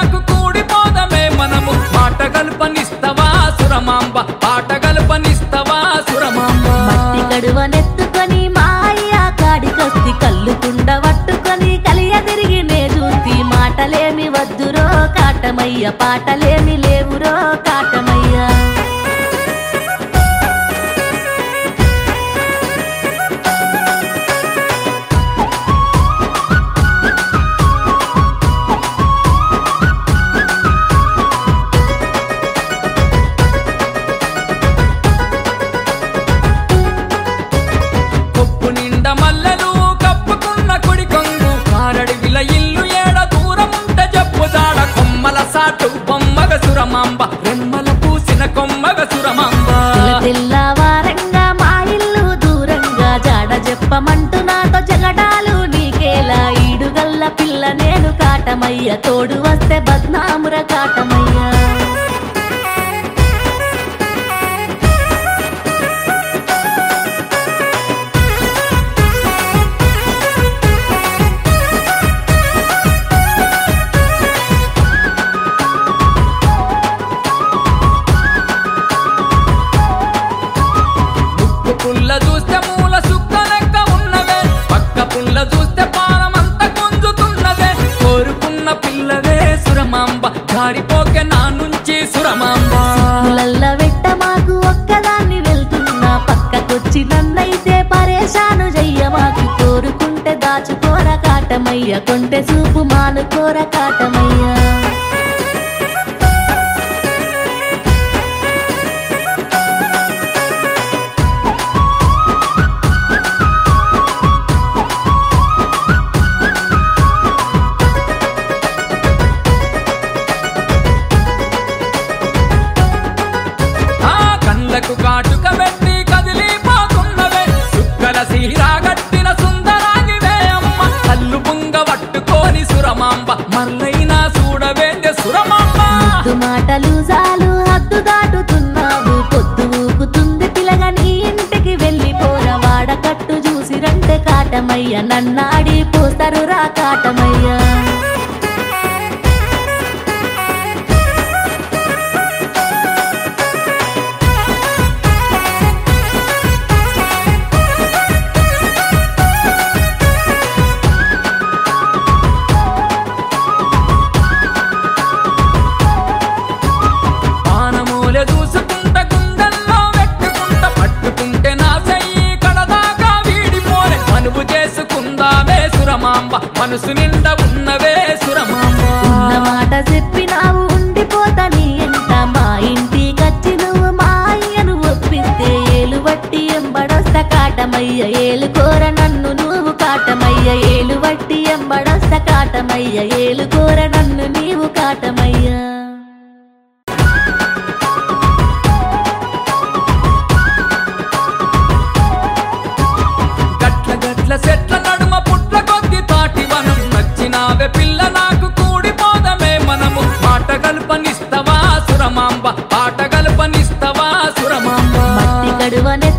నాకు కూడిపోదమే మనము మాట కల్పనిస్తవా సురమాంబ పాట కల్పనిస్తవా సురమాంబ మట్టి కడువనెత్తుకొని మా అయ్య కాడికొస్తి కళ్ళు కుండ పట్టుకొని కలియ తిరిగి నే చూసి మాటలేమి వద్దురో కాటమయ్య పాటలేమి లేవురో కాటమయ్య కొప్పు నిండ మల్లెలు కప్పుకున్న కుడి కొంగు కారడివిల ఇల్లు ఏడ దూరముంట జప్పు జాడ కొమ్మల సాటు బొమ్మగ సురమాంబ రెమ్మల పూసిన కొమ్మగ సురమాంబ తెల్లవారంగా మా ఇల్లు దూరంగా జాడ చెప్పమంటూ నాతో జగడాలు నీకేలా ఈడుగల్ల పిల్ల నేను కాటమయ్య తోడు వస్తే బద్నాముర కాటమయ్య ముక్కు పుల్ల చూస్తే మూల సుక్క లెక్క ఉన్నవే పక్క పుల్ల చూస్తే పానమంత గుంజుతున్నదే కోరుకున్న పిల్లవే సురమాంబ జారిపోకే నా నుంచి సురమాంబ పులల్ల వెట్ట మాకు ఒక్కదాన్ని వెళ్తున్నా పక్కకొచ్చి నన్నైతే పరేషాను చెయ్య మాకు కోరుకుంటే దాచుకోర కాటమయ్య కొంటె చూపు మానుకోర కాటమయ్య ఆ కళ్ళకు కాటుక పెట్టి కదిలిపోతున్నవే సుక్కల సీరాగట్టిన సుందరాగివే అమ్మ కళ్ళు పుంగ పట్టుకోని సురమాంబ మర్లైనా చూడవేందే సురమాంబ ముద్దు మాటలు చాలు హద్దు దాటుతున్నావు పొద్దు ఊపుతుంది పిలగ నీ ఇంటికి వెళ్ళిపోర వాడకట్టు చూసిరంటే కాటమయ్య నన్నాడి పోస్తారు రా కాటమయ్య పానమూలె చూసుకుంట గుండెల్లో పెట్టుకుంట పట్టుకుంటే నా చెయ్యి కడదాకా వీడిపోలే మనువు చేసుకుందావే సురమాంబ మనసు నిండా ఉన్నవే సురమాంబ ఉన్న మాట చెప్పినావు ఉండిపోతా నీ ఎంట మా ఇంటికచ్చి నువ్వు మా అయ్యను ఒప్పిస్తే ఏలు వట్టి ఎంబడొస్త కాటమయ్య ఏలు కోర నన్ను నువ్వు కాటమయ్య ఏలు వట్టి ఎంబడొస్త కాటమయ్య ఏలు కోర నన్ను నీవు కాటమయ్య గట్ల గట్ల చెట్ల నడుమ పుట్ల కొద్ది తాటి వనం నచ్చినావే పిల్ల నాకు కూడిపోదమే మనము మాట కల్పనిస్తవా సురమాంబ పాట కల్పనిస్తవా సురమాంబ మట్టి కడువనె